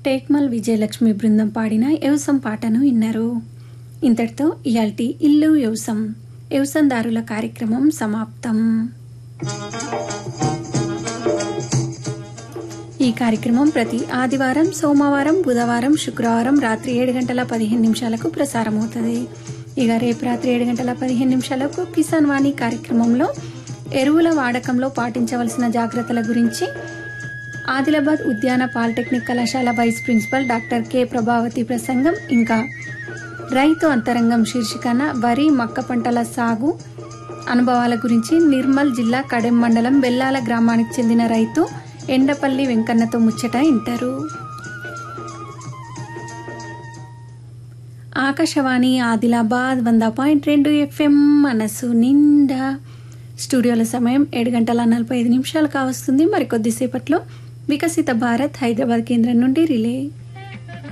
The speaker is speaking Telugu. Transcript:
టేక్మల్ విజయలక్ష్మి బృందం పాడిన వ్యవసం పాటను విన్నారు ఇంతటితో ఇయాల్టి ఇల్లు వ్యవసం వ్యవసందారుల కార్యక్రమం సమాప్తం ఈ కార్యక్రమం ప్రతి ఆదివారం సోమవారం బుధవారం శుక్రవారం రాత్రి ఏడు గంటల పదిహేను నిమిషాలకు ప్రసారమవుతుంది ఇక రేపు రాత్రి ఏడు గంటల పదిహేను నిమిషాలకు కిసాన్ వాణి కార్యక్రమంలో ఎరువుల వాడకంలో పాటించవలసిన జాగ్రత్తల గురించి ఆదిలాబాద్ ఉద్యాన పాలిటెక్నిక్ కళాశాల vice principal doctor K Prabhavathi ప్రసంగం ఇంకా రైతు అంతరంగం శీర్షికన వరి మక్క పంటల సాగు అనుభవాల గురించి నిర్మల్ జిల్లా కడెం మండలం బెల్లాల గ్రామానికి చెందిన రైతు ఎండపల్లి వెంకన్నతో ముచ్చట ఇంటారు ఆకాశవాణి ఆదిలాబాద్ వంద పాయింట్ రెండు ఎఫ్ఎం మనసు నిండా స్టూడియోల సమయం ఏడు గంటల నలభై ఐదు నిమిషాలు కావస్తుంది మరి కొద్దిసేపట్లో వికసిత భారత్ హైదరాబాద్ కేంద్రం నుండి రిలే